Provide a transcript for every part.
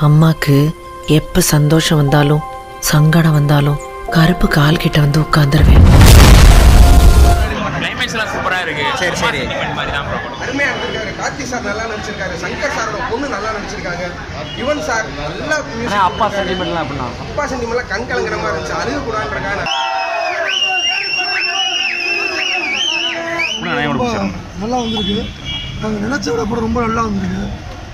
அம்மாக்கு எப்ப சந்தோஷம் வந்தாலும் சங்கடம் வந்தாலும் கருப்பு கால் கிட்ட வந்து உட்காந்துருவேன் கிளைமேக்ஸ்லாம் சூப்பரா இருக்கு சரி, சரி. சென்டிமெண்ட் மாதிரி தான் bro. அருமையா இருந்திருக்காரு கார்த்தி சார் நல்லா நடிச்சிருக்காரு சங்கர் சாரோட பொண்ணு நல்லா நடிச்சிருக்காங்க யுவன் சார் நல்லா music அப்பா கொடுத்திருக்காரு. சென்டிமெண்ட்லாம் அப்படின்னா அப்பா சென்டிமெண்ட்லாம் கண் கலங்குற மாதிரி இருந்துச்சு அழுக கூடாதுன்றக்காக ரொம்ப நல்லா வந்திருக்கு நாங்கள் நினைச்ச விட படம் ரொம்ப நல்லா வந்திருக்கு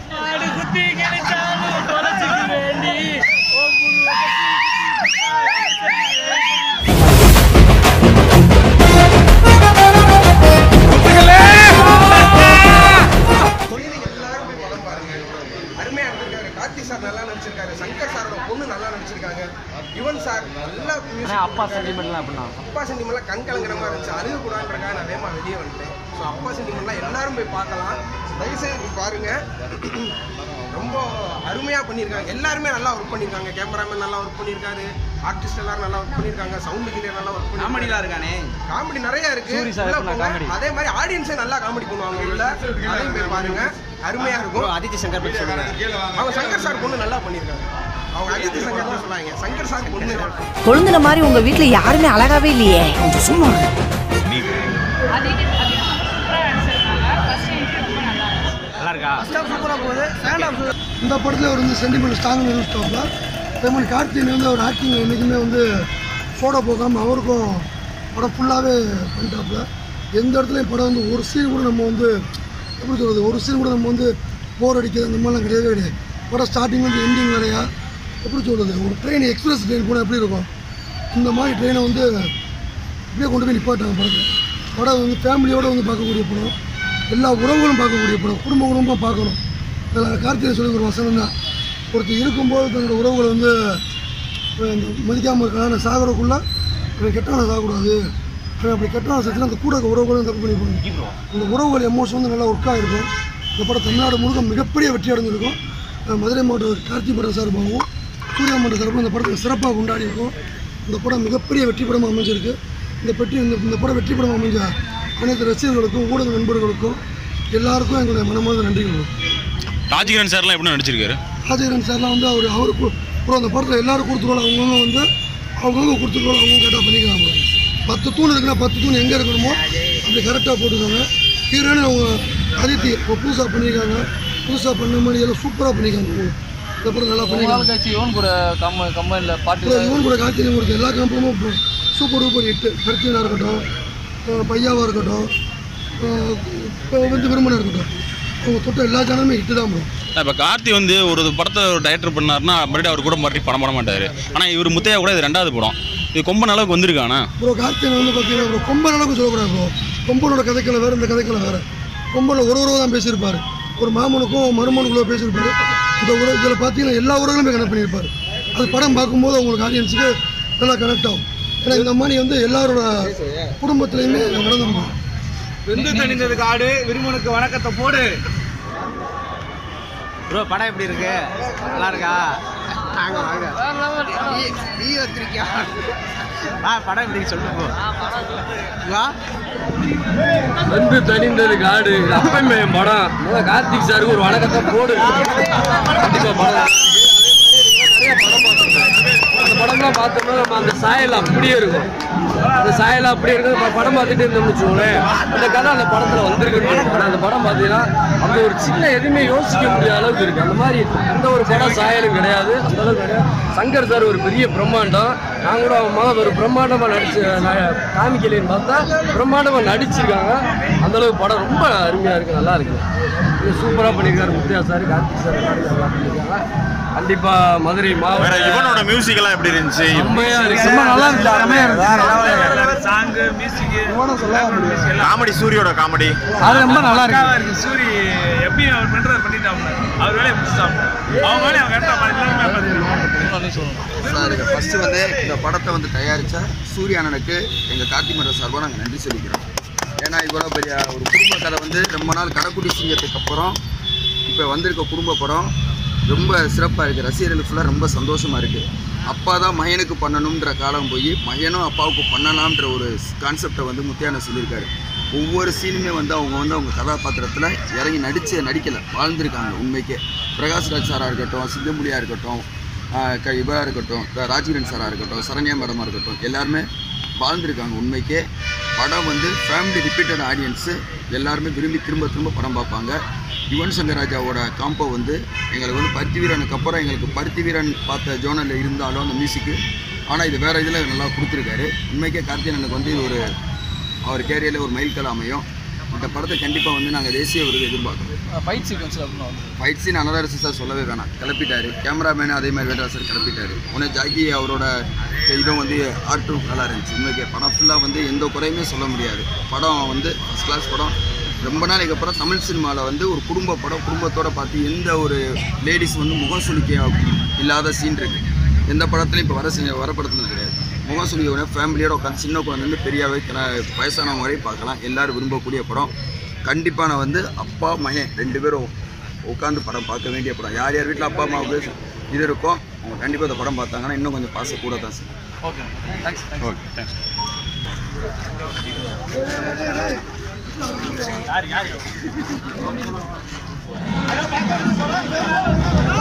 குழந்தைங்க எல்லாரும் போய் படம் பாருங்க அருமையா இருந்திருக்காரு கார்த்தி சார் நல்லா நடிச்சிருக்காரு சங்கர் சாரோட பொண்ணு நல்லா நடிச்சிருக்காங்க யுவன் சார் நல்லா music அப்பா கொடுத்திருக்காரு. சென்டிமெண்ட்லாம் அப்படின்னா அப்பா சென்டிமெண்ட்லாம் கண் கலங்குற மாதிரி இருந்துச்சு அழுக கூடாதுன்றக்காக நான் வேகமாக வெளியே வந்துட்டேன் ஸோ அப்பா சென்டிமெண்ட்லாம் எல்லாரும் போய் பார்க்கலாம் தயவுசெய்து போய் பாருங்க ரொம்ப அருமையாக பண்ணியிருக்காங்க எல்லாருமே நல்லா ஒர்க் பண்ணியிருக்காங்க கேமராமேன் நல்லா ஒர்க் பண்ணியிருக்காரு ஆர்டிஸ்ட் எல்லாரும் நல்லா ஒர்க் பண்ணியிருக்காங்க சவுண்ட் கிளியர் நல்லா ஒர்க் பண்ணி காமெடிலாம் இருக்கானே காமெடி நிறைய இருக்கு சூரி சார் உள்ள எப்படின்னா போங்க. comedy? அதே மாதிரி ஆடியன்ஸே நல்லா காமெடி பண்ணுவாங்க உள்ள அதையும் போய் பாருங்க அருமையா இருக்கும் ஆதித்ய சங்கர் பற்றி சொல்லுங்க அவங்க சங்கர் சார் பொண்ணு நல்லா பண்ணியிருக்காங்க அவங்க அஜித் சங்கர் தான் சொன்னாங்க சங்கர் சார் பொண்ணு கொழுந்துன மாதிரி உங்க வீட்ல யாருமே அழகாவே இல்லையே நல்லா இருக்கா இந்த படத்தில் அவர் வந்து சென்டிமெண்ட் ஸ்ட்ராங் நிறுத்தாப்ல அதே மாதிரி கார்த்திகேயன் வந்து அவர் ஆக்டிங் என்றைக்குமே வந்து சோடா போகாமல் அவருக்கும் படம் ஃபுல்லாகவே பண்ணிட்டாப்புல எந்த இடத்துலையும் படம் வந்து ஒரு சீன் கூட நம்ம வந்து எப்படி சொல்கிறது ஒரு சீன் கூட நம்ம வந்து போர் அடிக்கிறது அந்த மாதிரிலாம் கிடையவே கிடையாது படம் ஸ்டார்டிங் வந்து எண்டிங் வரையா எப்படி சொல்கிறது ஒரு ட்ரெயின் எக்ஸ்பிரஸ் ட்ரெயின் போனால் எப்படி இருக்கும் இந்த மாதிரி ட்ரெயினை வந்து இப்படியே கொண்டு போய் நிப்பாட்டாங்க படத்தை படம் வந்து ஃபேமிலியோடு வந்து பார்க்கக்கூடிய படம் எல்லா உறவுகளும் பார்க்கக்கூடிய படம் குடும்ப குடும்பமாக பார்க்கணும் அதில் கார்த்திகை சொல்லி ஒரு வசனம் தான் ஒருத்தர் இருக்கும்போது தன்னோட உறவுகளை வந்து அஹ், இந்த மதிக்காமல் இருக்கலாம் நான் சாகிறக்குள்ளே இவன் கெட்டவனை சாகக்கூடாது அவன் அப்படி கெட்டவனை செஞ்சு அந்த கூட இருக்க உறவுகளும் தப்பு பண்ணி போகணும் அந்த உறவுகள் எமோஷன் வந்து நல்லா ஒர்க் ஆகிருக்கும் இந்த படம் தமிழ்நாடு முழுக்க மிகப்பெரிய வெற்றி அடைஞ்சிருக்கும் அஹ், மதுரை மாவட்ட கார்த்திக் படம் சார்பாகவும் சூர்யா மாவட்ட சார்பாகவும் இந்த படத்தை சிறப்பாக கொண்டாடி இருக்கோம் இந்த படம் மிகப்பெரிய வெற்றி படமாக அமைஞ்சிருக்கு இந்த பெட்டி இந்த இந்த படம் வெற்றி படம் அமைஞ்ச அனைத்து ரசிகர்களுக்கும் ஊடக நண்பர்களுக்கும் எல்லாருக்கும் எங்களுடைய மனமார்ந்த நன்றிகள் ராஜகிரண் சார்லாம் எப்படி நடிச்சிருக்காரு ராஜகிரன் சார்லாம் வந்து அவர் அவருக்கு அப்புறம் அந்த படத்தில் எல்லாரும் கொடுத்துருவோம் அவங்கவுங்க வந்து அவங்கவுங்க கொடுத்துருவோம் அவங்க கேட்டால் பண்ணிக்கலாம் போல. பத்து தூண் இருக்குன்னா பத்து தூண் எங்கே இருக்கணுமோ அப்படி கரெக்டாக போட்டுருக்காங்க ஹீரோயின் அவங்க அதித்தி இப்போ புதுசாக பண்ணியிருக்காங்க புதுசாக பண்ண மாதிரி எல்லாம் சூப்பராக பண்ணியிருக்காங்க இந்த படம் நல்லா பண்ணியிருக்காங்க கட்சி இவன் கூட கம்ம கம்பெனியில் பாட்டு அப்புறம் இவன் கூட கார்த்திகை கொடுத்த எல்லா கம்பெனியும் சூப்பர் டூப்பர் ஹிட்டு கருத்தினா இருக்கட்டும் அஹ் பையாவாக இருக்கட்டும் அஹ் இப்போ வந்து விரும்பனா இருக்கட்டும் அவங்க தொட்ட எல்லா சேனலுமே ஹிட்டு தான் ப்ரோ இப்போ கார்த்தி வந்து ஒரு படத்தை ஒரு டைரக்டர் பண்ணாருன்னா மறுபடியும் அவர் கூட மறுபடியும் படம் பண்ண மாட்டார் ஆனால் இவர் முத்தையா கூட இது ரெண்டாவது படம் இது கொம்பன் அளவுக்கு வந்திருக்கானா ப்ரோ கார்த்திகை வந்து பார்த்தீங்கன்னா ப்ரோ கொம்பன் அளவுக்கு சொல்லக்கூடாது ப்ரோ கொம்பனோட கதைக்களை வேறு இந்த கதைக்களை வேறு கொம்பனில் ஒரு உறவு தான் பேசியிருப்பார் ஒரு மாமனுக்கும் மருமனுக்குள்ளே பேசியிருப்பார் இந்த உறவு இதில் பார்த்தீங்கன்னா எல்லா உறவுகளுமே கனெக்ட் பண்ணியிருப்பார் அது படம் பார்க்கும்போது உங்களுக்கு ஆடியன்ஸுக்கு நல்லா கனெக்ட் ஆகும் ஏன்னா இந்த மாதிரி வந்து எல்லாரோட குடும்பத்துலேயுமே நடந்துருக்கும் வெந்து தணிந்ததுக்கு ஆடு விரும்பனுக்கு வணக்கத்தை போடு ப்ரோ படம் எப்படி இருக்கு நல்லா இருக்கா வாங்க வாங்க நீ- நீ வச்சிருக்கியா ஆ படம் எப்படி இருக்கு சொல்லுங்க bro. வா வந்து தனிந்தது காடு அப்பமே என் படம் முதல்ல கார்த்திக் சாருக்கு ஒரு வணக்கத்தை போடு கண்டிப்பா படம் நிறைய படம் பார்த்துருக்கோம் அந்த படம்லாம் பார்த்தோம்னா நம்ம அந்த சாயல் அப்படியே இருக்கும் அந்த சாயல் அப்படியே இருக்கும் இப்ப படம் பார்த்துட்டு இருந்தோம்னு வச்சுக்கோங்களேன் அந்த கதை அந்த படத்துல வந்திருக்கு ஆனா அந்த படம் பார்த்தீங்கன்னா அந்த ஒரு சின்ன எதுவுமே யோசிக்க முடியாத அளவுக்கு இருக்கு அந்த மாதிரி எந்த ஒரு படம் சாயலும் கிடையாது அந்த அளவுக்கு கிடையாது சங்கர் சார் ஒரு பெரிய பிரம்மாண்டம் நான் கூட அவன் மகன் ஒரு பிரம்மாண்டமா நடிச்சு ந- காமிக்கலைன்னு பார்த்தா பிரம்மாண்டமா நடிச்சிருக்காங்க அந்த அளவுக்கு படம் ரொம்ப அருமையா இருக்கு நல்லா இருக்கு இது சூப்பரா பண்ணியிருக்காரு முத்தையா சார் கார்த்திக் சார் எல்லாரும் நல்லா பண்ணியிருக்காங்க கண்டிப்பா மதுரை வேற மாவட்டம் இவனோட மியூசிக் எல்லாம் எப்படி இருந்துச்சு செம்மையா இருக்கு ரொம்ப நல்லா இருந்துச்சு அருமையா இருந்துச்சு சாங்கு மியூசிக் காமெடி சூரியோட காமெடி அது ரொம்ப நல்லா இருக்கு இருக்கு சூரி எப்பயும் அவர் பண்றத பண்ணிட்டாங்க அவர் வேலையை முடிச்சிட்டாங்க அவங்க வேலையை அவங்க கரெக்டாக எல்லாமே சார் ஃபஸ்ட்டு வந்து இந்த படத்தை வந்து தயாரித்த சூரிய அண்ணனுக்கு எங்கள் கார்த்திமன்ற சார்பாக நாங்கள் நன்றி சொல்லிக்கிறோம் ஏன்னா இவ்வளோ பெரிய ஒரு குடும்ப கதை வந்து ரொம்ப நாள் கடைக்குடி சிங்கத்துக்கு அப்புறம் இப்போ வந்திருக்க குடும்ப படம் ரொம்ப சிறப்பாக இருக்குது ரசிகர்களுக்கு ஃபுல்லாக ரொம்ப சந்தோஷமாக இருக்குது அப்பா தான் மகனுக்கு பண்ணணுன்ற காலம் போய் மகனும் அப்பாவுக்கு பண்ணலாம்ன்ற ஒரு கான்செப்டை வந்து முத்தியான சொல்லியிருக்காரு ஒவ்வொரு சீனுமே வந்து அவங்க வந்து அவங்க கதாபாத்திரத்தில் இறங்கி நடித்து நடிக்கலை வாழ்ந்திருக்காங்க உண்மைக்கே பிரகாஷ்ராஜ் சாராக இருக்கட்டும் சிங்கமுடியாக இருக்கட்டும் ஆஹ் க இவராக இருக்கட்டும் க- ராஜ்கிரண் சாராக இருக்கட்டும் சரண்யா மேடமாக இருக்கட்டும் எல்லாருமே வாழ்ந்திருக்காங்க உண்மைக்கே படம் வந்து ஃபேமிலி ரிப்பீட்டட் ஆடியன்ஸு எல்லாருமே விரும்பி திரும்ப திரும்ப படம் பார்ப்பாங்க யுவன் சங்கர் ராஜாவோட காம்போ வந்து எங்களுக்கு வந்து பருத்தி வீரனுக்கு அப்புறம் எங்களுக்கு பருத்தி வீரன் பார்த்த ஜோனலில் இருந்தாலும் அந்த மியூசிக்கு ஆனால் இது வேறு இதில் நல்லா கொடுத்துருக்காரு உண்மைக்கே கார்த்திகேயனுக்கு வந்து இது ஒரு அவர் கேரியரில் ஒரு மைல்கல் அமையும் இந்த படத்தை கண்டிப்பாக வந்து நாங்கள் தேசிய விருது எதிர்பார்க்குறோம் ஃபைட் சீக்வன்ஸில் அப்படின்னு ஃபைட் சீன் அனதரசு சார் சொல்லவே வேணாம் கிளப்பிட்டாரு கேமராமேனும் அதே மாதிரி வேட்ரா சார் கிளப்பிட்டாரு உடனே ஜாக்கி அவரோட இதுவும் வந்து ஆர்ட் டூ நல்லா இருந்துச்சு உண்மைக்கு படம் ஃபுல்லாக வந்து எந்த குறையுமே சொல்ல முடியாது படம் வந்து ஃபஸ்ட் கிளாஸ் படம் ரொம்ப நாளைக்கு அப்புறம் தமிழ் சினிமாவில் வந்து ஒரு குடும்ப படம் குடும்பத்தோட பார்த்து எந்த ஒரு லேடிஸ் வந்து முகம் சுளிக்க இல்லாத சீன் இருக்கு எந்த படத்துலையும் இப்போ வர சி- வர படத்துல கிடையாது முகம் சுளிக்க ஃபேமிலியோட உட்காந்து சின்ன குழந்தைந்து பெரியாவே கிள- வயசானவங்க வரையும் பார்க்கலாம் எல்லாரும் விரும்பக்கூடிய படம் கண்டிப்பாக நான் வந்து அப்பா மகன் ரெண்டு பேரும் உட்காந்து படம் பார்க்க வேண்டிய படம் யார் யார் வீட்டில் அப்பா அம்மாவுக்கு இது இருக்கோ அவங்க கண்டிப்பாக இந்த படம் பார்த்தாங்கன்னா இன்னும் கொஞ்சம் பாச கூட தான் sir okay thanks okay thanks யார் யார்